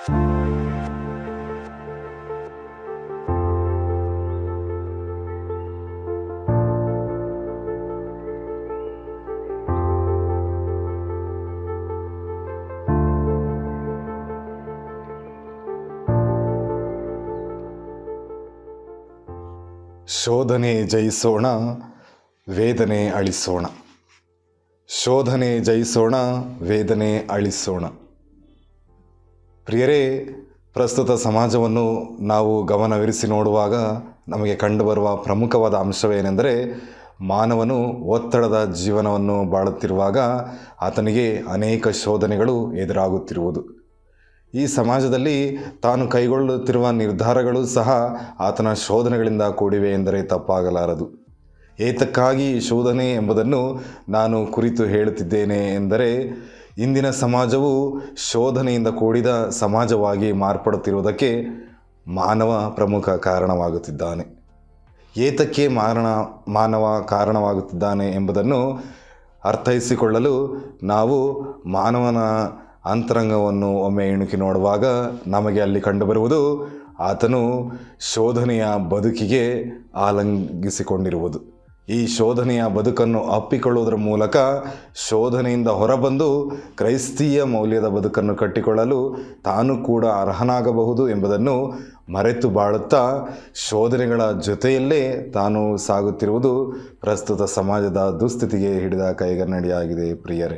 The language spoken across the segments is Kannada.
ಶೋಧನೆ ಜಯಿಸೋಣ ವೇದನೆ ಅಳಿಸೋಣ ಶೋಧನೆ ಜಯಿಸೋಣ ವೇದನೆ ಅಳಿಸೋಣ ಪ್ರಿಯರೇ ಪ್ರಸ್ತುತ ಸಮಾಜವನ್ನು ನಾವು ಗಮನವಿರಿಸಿ ನೋಡುವಾಗ ನಮಗೆ ಕಂಡುಬರುವ ಪ್ರಮುಖವಾದ ಅಂಶವೇನೆಂದರೆ ಮಾನವನು ಒತ್ತಡದ ಜೀವನವನ್ನು ಬಾಳುತ್ತಿರುವಾಗ ಆತನಿಗೆ ಅನೇಕ ಶೋಧನೆಗಳು ಎದುರಾಗುತ್ತಿರುವುದು ಈ ಸಮಾಜದಲ್ಲಿ ತಾನು ಕೈಗೊಳ್ಳುತ್ತಿರುವ ನಿರ್ಧಾರಗಳು ಸಹ ಆತನ ಶೋಧನೆಗಳಿಂದ ಕೂಡಿವೆ ಎಂದರೆ ತಪ್ಪಾಗಲಾರದು ಏತಕ್ಕಾಗಿ ಶೋಧನೆ ಎಂಬುದನ್ನು ನಾನು ಕುರಿತು ಹೇಳುತ್ತಿದ್ದೇನೆ ಎಂದರೆ ಇಂದಿನ ಸಮಾಜವು ಶೋಧನೆಯಿಂದ ಕೂಡಿದ ಸಮಾಜವಾಗಿ ಮಾರ್ಪಡುತ್ತಿರುವುದಕ್ಕೆ ಮಾನವ ಪ್ರಮುಖ ಕಾರಣವಾಗುತ್ತಿದ್ದಾನೆ ಏತಕ್ಕೆ ಮಾರಣ ಮಾನವ ಕಾರಣವಾಗುತ್ತಿದ್ದಾನೆ ಎಂಬುದನ್ನು ಅರ್ಥೈಸಿಕೊಳ್ಳಲು ನಾವು ಮಾನವನ ಅಂತರಂಗವನ್ನು ಒಮ್ಮೆ ಇಣುಕಿ ನೋಡುವಾಗ ನಮಗೆ ಅಲ್ಲಿ ಕಂಡುಬರುವುದು ಆತನು ಶೋಧನೆಯ ಬದುಕಿಗೆ ಆಲಂಗಿಸಿಕೊಂಡಿರುವುದು ಈ ಶೋಧನೆಯ ಬದುಕನ್ನು ಅಪ್ಪಿಕೊಳ್ಳುವುದರ ಮೂಲಕ ಶೋಧನೆಯಿಂದ ಹೊರಬಂದು ಕ್ರೈಸ್ತೀಯ ಮೌಲ್ಯದ ಬದುಕನ್ನು ಕಟ್ಟಿಕೊಳ್ಳಲು ತಾನು ಕೂಡ ಅರ್ಹನಾಗಬಹುದು ಎಂಬುದನ್ನು ಮರೆತು ಬಾಳುತ್ತಾ ಶೋಧನೆಗಳ ಜೊತೆಯಲ್ಲೇ ತಾನು ಸಾಗುತ್ತಿರುವುದು ಪ್ರಸ್ತುತ ಸಮಾಜದ ದುಸ್ಥಿತಿಗೆ ಹಿಡಿದ ಕೈಗನ್ನಡಿಯಾಗಿದೆ ಪ್ರಿಯರೇ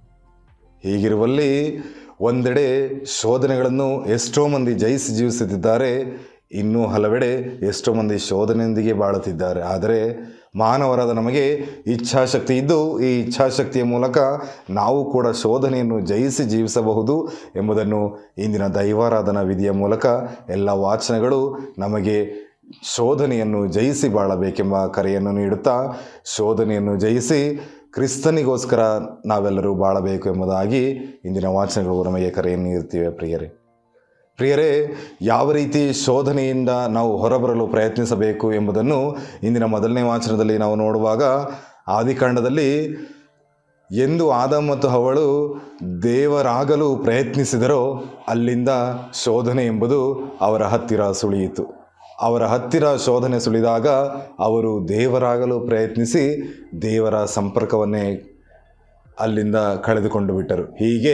ಹೀಗಿರುವಲ್ಲಿ ಒಂದೆಡೆ ಶೋಧನೆಗಳನ್ನು ಎಷ್ಟೋ ಮಂದಿ ಜಯಿಸಿ ಜೀವಿಸುತ್ತಿದ್ದಾರೆ ಇನ್ನೂ ಹಲವೆಡೆ ಎಷ್ಟೋ ಮಂದಿ ಶೋಧನೆಯೊಂದಿಗೆ ಬಾಳುತ್ತಿದ್ದಾರೆ ಆದರೆ ಮಾನವರಾದ ನಮಗೆ ಇಚ್ಛಾಶಕ್ತಿ ಇದ್ದು ಈ ಇಚ್ಛಾಶಕ್ತಿಯ ಮೂಲಕ ನಾವು ಕೂಡ ಶೋಧನೆಯನ್ನು ಜಯಿಸಿ ಜೀವಿಸಬಹುದು ಎಂಬುದನ್ನು ಇಂದಿನ ದೈವಾರಾಧನಾ ವಿಧಿಯ ಮೂಲಕ ಎಲ್ಲ ವಾಚನಗಳು ನಮಗೆ ಶೋಧನೆಯನ್ನು ಜಯಿಸಿ ಬಾಳಬೇಕೆಂಬ ಕರೆಯನ್ನು ನೀಡುತ್ತಾ ಶೋಧನೆಯನ್ನು ಜಯಿಸಿ ಕ್ರಿಸ್ತನಿಗೋಸ್ಕರ ನಾವೆಲ್ಲರೂ ಬಾಳಬೇಕು ಎಂಬುದಾಗಿ ಇಂದಿನ ವಾಚನಗಳು ನಮಗೆ ಕರೆಯನ್ನು ನೀಡುತ್ತಿವೆ ಪ್ರಿಯರೇ ಪ್ರಿಯರೇ ಯಾವ ರೀತಿ ಶೋಧನೆಯಿಂದ ನಾವು ಹೊರಬರಲು ಪ್ರಯತ್ನಿಸಬೇಕು ಎಂಬುದನ್ನು ಇಂದಿನ ಮೊದಲನೇ ವಾಚನದಲ್ಲಿ ನಾವು ನೋಡುವಾಗ ಆದಿಕಾಂಡದಲ್ಲಿ ಎಂದು ಆದ ಮತ್ತು ಅವಳು ದೇವರಾಗಲು ಪ್ರಯತ್ನಿಸಿದರೋ ಅಲ್ಲಿಂದ ಶೋಧನೆ ಎಂಬುದು ಅವರ ಹತ್ತಿರ ಸುಳಿಯಿತು ಅವರ ಹತ್ತಿರ ಶೋಧನೆ ಸುಳಿದಾಗ ಅವರು ದೇವರಾಗಲು ಪ್ರಯತ್ನಿಸಿ ದೇವರ ಸಂಪರ್ಕವನ್ನೇ ಅಲ್ಲಿಂದ ಕಳೆದುಕೊಂಡು ಬಿಟ್ಟರು ಹೀಗೆ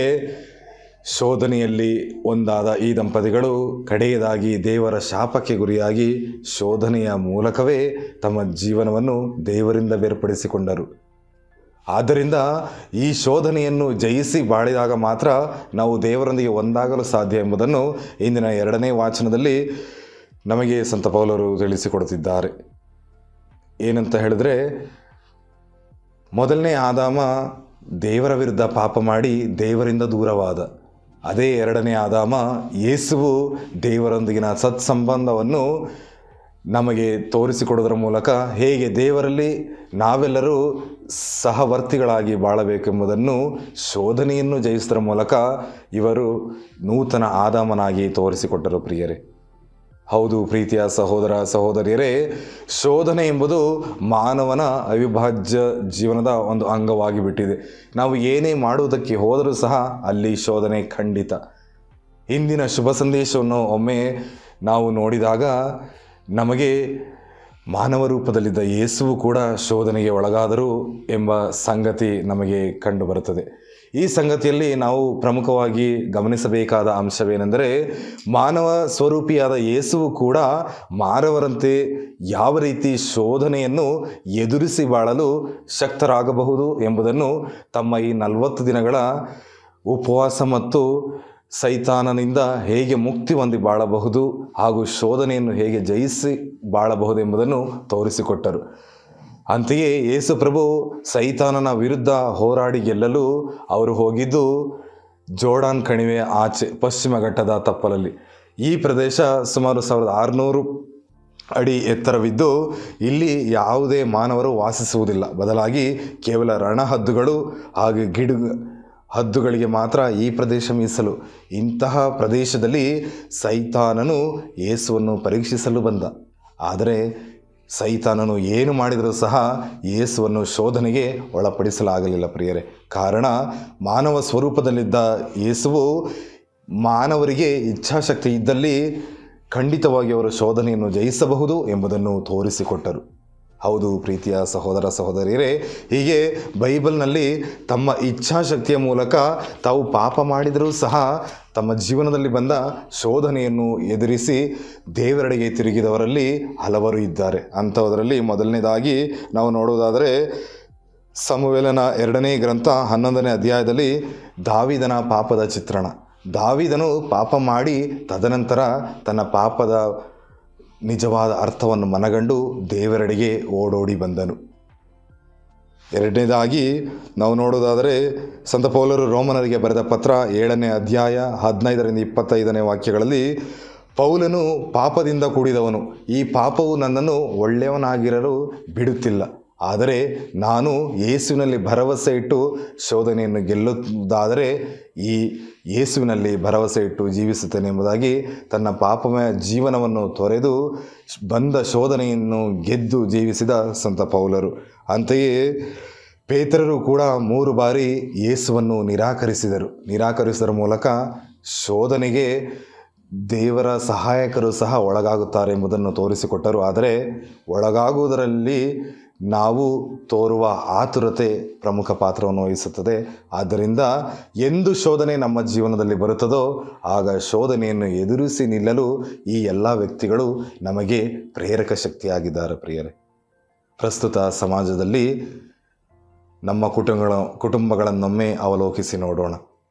ಶೋಧನೆಯಲ್ಲಿ ಒಂದಾದ ಈ ದಂಪತಿಗಳು ಕಡೆಯದಾಗಿ ದೇವರ ಶಾಪಕ್ಕೆ ಗುರಿಯಾಗಿ ಶೋಧನೆಯ ಮೂಲಕವೇ ತಮ್ಮ ಜೀವನವನ್ನು ದೇವರಿಂದ ಬೇರ್ಪಡಿಸಿಕೊಂಡರು ಆದ್ದರಿಂದ ಈ ಶೋಧನೆಯನ್ನು ಜಯಿಸಿ ಬಾಳಿದಾಗ ಮಾತ್ರ ನಾವು ದೇವರೊಂದಿಗೆ ಒಂದಾಗಲು ಸಾಧ್ಯ ಎಂಬುದನ್ನು ಇಂದಿನ ಎರಡನೇ ವಾಚನದಲ್ಲಿ ನಮಗೆ ಸಂತ ಪೌಲರು ತಿಳಿಸಿಕೊಡುತ್ತಿದ್ದಾರೆ ಏನಂತ ಹೇಳಿದ್ರೆ ಮೊದಲನೇ ಆದಾಮ ದೇವರ ವಿರುದ್ಧ ಪಾಪ ಮಾಡಿ ದೇವರಿಂದ ದೂರವಾದ ಅದೇ ಎರಡನೇ ಆದಾಮ ಯೇಸುವು ದೇವರೊಂದಿಗಿನ ಸತ್ಸಂಬಂಧವನ್ನು ನಮಗೆ ತೋರಿಸಿಕೊಡೋದರ ಮೂಲಕ ಹೇಗೆ ದೇವರಲ್ಲಿ ನಾವೆಲ್ಲರೂ ಸಹವರ್ತಿಗಳಾಗಿ ಬಾಳಬೇಕೆಂಬುದನ್ನು ಶೋಧನೆಯನ್ನು ಜಯಿಸುವುದರ ಮೂಲಕ ಇವರು ನೂತನ ಆದಾಮನಾಗಿ ತೋರಿಸಿಕೊಟ್ಟರು ಪ್ರಿಯರೇ ಹೌದು ಪ್ರೀತಿಯ ಸಹೋದರ ಸಹೋದರಿಯರೇ ಶೋಧನೆ ಎಂಬುದು ಮಾನವನ ಅವಿಭಾಜ್ಯ ಜೀವನದ ಒಂದು ಅಂಗವಾಗಿ ಬಿಟ್ಟಿದೆ ನಾವು ಏನೇ ಮಾಡುವುದಕ್ಕೆ ಹೋದರೂ ಸಹ ಅಲ್ಲಿ ಶೋಧನೆ ಖಂಡಿತ ಇಂದಿನ ಶುಭ ಸಂದೇಶವನ್ನು ಒಮ್ಮೆ ನಾವು ನೋಡಿದಾಗ ನಮಗೆ ಮಾನವ ರೂಪದಲ್ಲಿದ್ದ ಯೇಸುವು ಕೂಡ ಶೋಧನೆಗೆ ಒಳಗಾದರು ಎಂಬ ಸಂಗತಿ ನಮಗೆ ಕಂಡುಬರುತ್ತದೆ ಈ ಸಂಗತಿಯಲ್ಲಿ ನಾವು ಪ್ರಮುಖವಾಗಿ ಗಮನಿಸಬೇಕಾದ ಅಂಶವೇನೆಂದರೆ ಮಾನವ ಸ್ವರೂಪಿಯಾದ ಯೇಸುವು ಕೂಡ ಮಾನವರಂತೆ ಯಾವ ರೀತಿ ಶೋಧನೆಯನ್ನು ಎದುರಿಸಿ ಬಾಳಲು ಶಕ್ತರಾಗಬಹುದು ಎಂಬುದನ್ನು ತಮ್ಮ ಈ ನಲವತ್ತು ದಿನಗಳ ಉಪವಾಸ ಮತ್ತು ಸೈತಾನನಿಂದ ಹೇಗೆ ಮುಕ್ತಿ ಹೊಂದಿ ಬಾಳಬಹುದು ಹಾಗೂ ಶೋಧನೆಯನ್ನು ಹೇಗೆ ಜಯಿಸಿ ಬಾಳಬಹುದು ಎಂಬುದನ್ನು ತೋರಿಸಿಕೊಟ್ಟರು ಅಂತೆಯೇ ಯೇಸು ಪ್ರಭು ಸೈತಾನನ ವಿರುದ್ಧ ಹೋರಾಡಿ ಗೆಲ್ಲಲು ಅವರು ಹೋಗಿದ್ದು ಜೋರ್ಡಾನ್ ಕಣಿವೆಯ ಆಚೆ ಪಶ್ಚಿಮ ಘಟ್ಟದ ತಪ್ಪಲಲ್ಲಿ ಈ ಪ್ರದೇಶ ಸುಮಾರು ಸಾವಿರದ ಆರುನೂರು ಅಡಿ ಎತ್ತರವಿದ್ದು ಇಲ್ಲಿ ಯಾವುದೇ ಮಾನವರು ವಾಸಿಸುವುದಿಲ್ಲ ಬದಲಾಗಿ ಕೇವಲ ರಣಹದ್ದುಗಳು ಹಾಗೂ ಗಿಡ ಹದ್ದುಗಳಿಗೆ ಮಾತ್ರ ಈ ಪ್ರದೇಶ ಮೀಸಲು ಇಂತಹ ಪ್ರದೇಶದಲ್ಲಿ ಸೈತಾನನು ಯೇಸುವನ್ನು ಪರೀಕ್ಷಿಸಲು ಬಂದ ಆದರೆ ಸೈತಾನನು ಏನು ಮಾಡಿದರೂ ಸಹ ಯೇಸುವನ್ನು ಶೋಧನೆಗೆ ಒಳಪಡಿಸಲಾಗಲಿಲ್ಲ ಪ್ರಿಯರೇ ಕಾರಣ ಮಾನವ ಸ್ವರೂಪದಲ್ಲಿದ್ದ ಯೇಸುವು ಮಾನವರಿಗೆ ಇಚ್ಛಾಶಕ್ತಿ ಇದ್ದಲ್ಲಿ ಖಂಡಿತವಾಗಿ ಅವರು ಶೋಧನೆಯನ್ನು ಜಯಿಸಬಹುದು ಎಂಬುದನ್ನು ತೋರಿಸಿಕೊಟ್ಟರು ಹೌದು ಪ್ರೀತಿಯ ಸಹೋದರ ಸಹೋದರಿಯರೇ ಹೀಗೆ ಬೈಬಲ್ನಲ್ಲಿ ತಮ್ಮ ಇಚ್ಛಾಶಕ್ತಿಯ ಮೂಲಕ ತಾವು ಪಾಪ ಮಾಡಿದರೂ ಸಹ ತಮ್ಮ ಜೀವನದಲ್ಲಿ ಬಂದ ಶೋಧನೆಯನ್ನು ಎದುರಿಸಿ ದೇವರೆಡೆಗೆ ತಿರುಗಿದವರಲ್ಲಿ ಹಲವರು ಇದ್ದಾರೆ ಅಂಥವರಲ್ಲಿ ಮೊದಲನೇದಾಗಿ ನಾವು ನೋಡುವುದಾದರೆ ಸಮುವೇಲನ ಎರಡನೇ ಗ್ರಂಥ ಹನ್ನೊಂದನೇ ಅಧ್ಯಾಯದಲ್ಲಿ ದಾವಿದನ ಪಾಪದ ಚಿತ್ರಣ ದಾವಿದನು ಪಾಪ ಮಾಡಿ ತದನಂತರ ತನ್ನ ಪಾಪದ ನಿಜವಾದ ಅರ್ಥವನ್ನು ಮನಗಂಡು ದೇವರೆಡೆಗೆ ಓಡೋಡಿ ಬಂದನು ಎರಡನೇದಾಗಿ ನಾವು ನೋಡೋದಾದರೆ ಸಂತ ಪೌಲರು ರೋಮನರಿಗೆ ಬರೆದ ಪತ್ರ ಏಳನೇ ಅಧ್ಯಾಯ ಹದಿನೈದರಿಂದ ಇಪ್ಪತ್ತೈದನೇ ವಾಕ್ಯಗಳಲ್ಲಿ ಪೌಲನು ಪಾಪದಿಂದ ಕೂಡಿದವನು ಈ ಪಾಪವು ನನ್ನನ್ನು ಒಳ್ಳೆಯವನಾಗಿರಲು ಬಿಡುತ್ತಿಲ್ಲ ಆದರೆ ನಾನು ಯೇಸುವಿನಲ್ಲಿ ಭರವಸೆ ಇಟ್ಟು ಶೋಧನೆಯನ್ನು ಗೆಲ್ಲುವುದಾದರೆ ಈ ಯೇಸುವಿನಲ್ಲಿ ಭರವಸೆ ಇಟ್ಟು ಜೀವಿಸುತ್ತೇನೆ ಎಂಬುದಾಗಿ ತನ್ನ ಪಾಪಮಯ ಜೀವನವನ್ನು ತೊರೆದು ಬಂದ ಶೋಧನೆಯನ್ನು ಗೆದ್ದು ಜೀವಿಸಿದ ಸಂತ ಪೌಲರು ಅಂತೆಯೇ ಪೇತ್ರರು ಕೂಡ ಮೂರು ಬಾರಿ ಯೇಸುವನ್ನು ನಿರಾಕರಿಸಿದರು ನಿರಾಕರಿಸುವುದರ ಮೂಲಕ ಶೋಧನೆಗೆ ದೇವರ ಸಹಾಯಕರು ಸಹ ಒಳಗಾಗುತ್ತಾರೆ ಎಂಬುದನ್ನು ತೋರಿಸಿಕೊಟ್ಟರು ಆದರೆ ಒಳಗಾಗುವುದರಲ್ಲಿ ನಾವು ತೋರುವ ಆತುರತೆ ಪ್ರಮುಖ ಪಾತ್ರವನ್ನು ವಹಿಸುತ್ತದೆ ಆದ್ದರಿಂದ ಎಂದು ಶೋಧನೆ ನಮ್ಮ ಜೀವನದಲ್ಲಿ ಬರುತ್ತದೋ ಆಗ ಶೋಧನೆಯನ್ನು ಎದುರಿಸಿ ನಿಲ್ಲಲು ಈ ಎಲ್ಲ ವ್ಯಕ್ತಿಗಳು ನಮಗೆ ಪ್ರೇರಕ ಶಕ್ತಿಯಾಗಿದ್ದಾರೆ ಪ್ರಿಯರೇ ಪ್ರಸ್ತುತ ಸಮಾಜದಲ್ಲಿ ನಮ್ಮ ಕುಟುಂಬಗಳ ಕುಟುಂಬಗಳನ್ನೊಮ್ಮೆ ಅವಲೋಕಿಸಿ ನೋಡೋಣ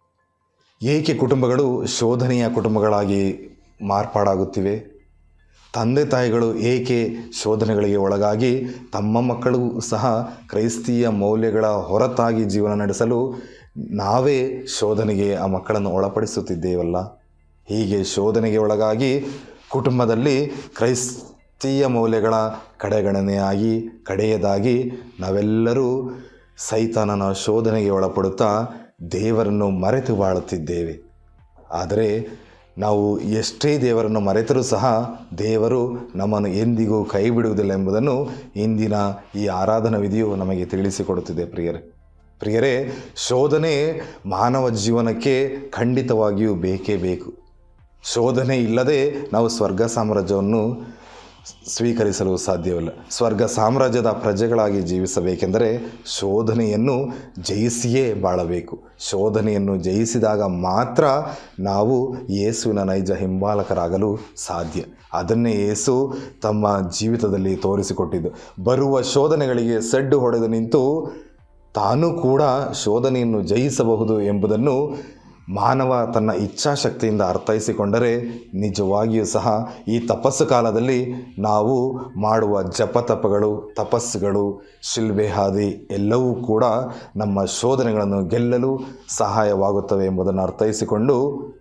ಏಕೆ ಕುಟುಂಬಗಳು ಶೋಧನೆಯ ಕುಟುಂಬಗಳಾಗಿ ಮಾರ್ಪಾಡಾಗುತ್ತಿವೆ ತಂದೆ ತಾಯಿಗಳು ಏಕೆ ಶೋಧನೆಗಳಿಗೆ ಒಳಗಾಗಿ ತಮ್ಮ ಮಕ್ಕಳು ಸಹ ಕ್ರೈಸ್ತೀಯ ಮೌಲ್ಯಗಳ ಹೊರತಾಗಿ ಜೀವನ ನಡೆಸಲು ನಾವೇ ಶೋಧನೆಗೆ ಆ ಮಕ್ಕಳನ್ನು ಒಳಪಡಿಸುತ್ತಿದ್ದೇವಲ್ಲ ಹೀಗೆ ಶೋಧನೆಗೆ ಒಳಗಾಗಿ ಕುಟುಂಬದಲ್ಲಿ ಕ್ರೈಸ್ತೀಯ ಮೌಲ್ಯಗಳ ಕಡೆಗಣನೆಯಾಗಿ ಕಡೆಯದಾಗಿ ನಾವೆಲ್ಲರೂ ಸೈತಾನನ ಶೋಧನೆಗೆ ಒಳಪಡುತ್ತಾ ದೇವರನ್ನು ಮರೆತು ಬಾಳುತ್ತಿದ್ದೇವೆ ಆದರೆ ನಾವು ಎಷ್ಟೇ ದೇವರನ್ನು ಮರೆತರೂ ಸಹ ದೇವರು ನಮ್ಮನ್ನು ಎಂದಿಗೂ ಕೈ ಬಿಡುವುದಿಲ್ಲ ಎಂಬುದನ್ನು ಇಂದಿನ ಈ ಆರಾಧನಾ ವಿಧಿಯು ನಮಗೆ ತಿಳಿಸಿಕೊಡುತ್ತಿದೆ ಪ್ರಿಯರೇ ಪ್ರಿಯರೇ ಶೋಧನೆ ಮಾನವ ಜೀವನಕ್ಕೆ ಖಂಡಿತವಾಗಿಯೂ ಬೇಕೇ ಬೇಕು ಶೋಧನೆ ಇಲ್ಲದೆ ನಾವು ಸ್ವರ್ಗ ಸಾಮ್ರಾಜ್ಯವನ್ನು ಸ್ವೀಕರಿಸಲು ಸಾಧ್ಯವಿಲ್ಲ ಸ್ವರ್ಗ ಸಾಮ್ರಾಜ್ಯದ ಪ್ರಜೆಗಳಾಗಿ ಜೀವಿಸಬೇಕೆಂದರೆ ಶೋಧನೆಯನ್ನು ಜಯಿಸಿಯೇ ಬಾಳಬೇಕು ಶೋಧನೆಯನ್ನು ಜಯಿಸಿದಾಗ ಮಾತ್ರ ನಾವು ಯೇಸುವಿನ ನೈಜ ಹಿಂಬಾಲಕರಾಗಲು ಸಾಧ್ಯ ಅದನ್ನೇ ಯೇಸು ತಮ್ಮ ಜೀವಿತದಲ್ಲಿ ತೋರಿಸಿಕೊಟ್ಟಿದ್ದು ಬರುವ ಶೋಧನೆಗಳಿಗೆ ಸೆಡ್ಡು ಹೊಡೆದು ನಿಂತು ತಾನು ಕೂಡ ಶೋಧನೆಯನ್ನು ಜಯಿಸಬಹುದು ಎಂಬುದನ್ನು ಮಾನವ ತನ್ನ ಇಚ್ಛಾಶಕ್ತಿಯಿಂದ ಅರ್ಥೈಸಿಕೊಂಡರೆ ನಿಜವಾಗಿಯೂ ಸಹ ಈ ತಪಸ್ಸು ಕಾಲದಲ್ಲಿ ನಾವು ಮಾಡುವ ಜಪತಪಗಳು ತಪಸ್ಸುಗಳು ಶಿಲ್ಬೆ ಹಾದಿ ಎಲ್ಲವೂ ಕೂಡ ನಮ್ಮ ಶೋಧನೆಗಳನ್ನು ಗೆಲ್ಲಲು ಸಹಾಯವಾಗುತ್ತವೆ ಎಂಬುದನ್ನು ಅರ್ಥೈಸಿಕೊಂಡು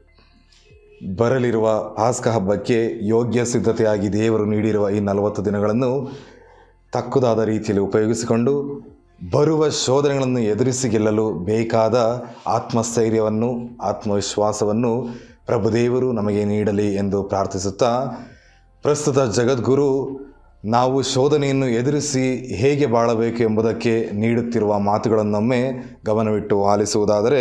ಬರಲಿರುವ ಪಾಸ್ಕ ಹಬ್ಬಕ್ಕೆ ಯೋಗ್ಯ ಸಿದ್ಧತೆಯಾಗಿ ದೇವರು ನೀಡಿರುವ ಈ ನಲವತ್ತು ದಿನಗಳನ್ನು ತಕ್ಕುದಾದ ರೀತಿಯಲ್ಲಿ ಉಪಯೋಗಿಸಿಕೊಂಡು ಬರುವ ಶೋಧನೆಗಳನ್ನು ಎದುರಿಸಿ ಗೆಲ್ಲಲು ಬೇಕಾದ ಆತ್ಮಸ್ಥೈರ್ಯವನ್ನು ಆತ್ಮವಿಶ್ವಾಸವನ್ನು ಪ್ರಭುದೇವರು ನಮಗೆ ನೀಡಲಿ ಎಂದು ಪ್ರಾರ್ಥಿಸುತ್ತಾ ಪ್ರಸ್ತುತ ಜಗದ್ಗುರು ನಾವು ಶೋಧನೆಯನ್ನು ಎದುರಿಸಿ ಹೇಗೆ ಬಾಳಬೇಕು ಎಂಬುದಕ್ಕೆ ನೀಡುತ್ತಿರುವ ಮಾತುಗಳನ್ನೊಮ್ಮೆ ಗಮನವಿಟ್ಟು ಆಲಿಸುವುದಾದರೆ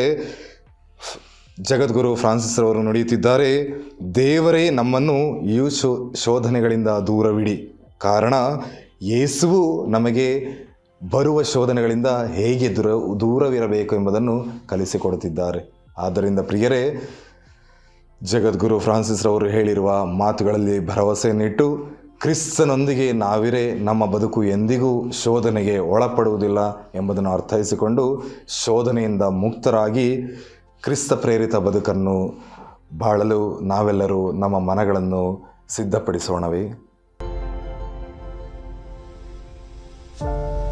ಜಗದ್ಗುರು ಫ್ರಾನ್ಸಿಸ್ ರವರು ನುಡಿಯುತ್ತಿದ್ದಾರೆ ದೇವರೇ ನಮ್ಮನ್ನು ಈ ಶೋ ಶೋಧನೆಗಳಿಂದ ದೂರವಿಡಿ ಕಾರಣ ಯೇಸುವು ನಮಗೆ ಬರುವ ಶೋಧನೆಗಳಿಂದ ಹೇಗೆ ದೂರ ದೂರವಿರಬೇಕು ಎಂಬುದನ್ನು ಕಲಿಸಿಕೊಡುತ್ತಿದ್ದಾರೆ ಆದ್ದರಿಂದ ಪ್ರಿಯರೇ ಜಗದ್ಗುರು ಫ್ರಾನ್ಸಿಸ್ ರವರು ಹೇಳಿರುವ ಮಾತುಗಳಲ್ಲಿ ಭರವಸೆಯನ್ನಿಟ್ಟು ಕ್ರಿಸ್ತನೊಂದಿಗೆ ನಾವಿರೇ ನಮ್ಮ ಬದುಕು ಎಂದಿಗೂ ಶೋಧನೆಗೆ ಒಳಪಡುವುದಿಲ್ಲ ಎಂಬುದನ್ನು ಅರ್ಥೈಸಿಕೊಂಡು ಶೋಧನೆಯಿಂದ ಮುಕ್ತರಾಗಿ ಕ್ರಿಸ್ತ ಪ್ರೇರಿತ ಬದುಕನ್ನು ಬಾಳಲು ನಾವೆಲ್ಲರೂ ನಮ್ಮ ಮನಗಳನ್ನು ಸಿದ್ಧಪಡಿಸೋಣವೇ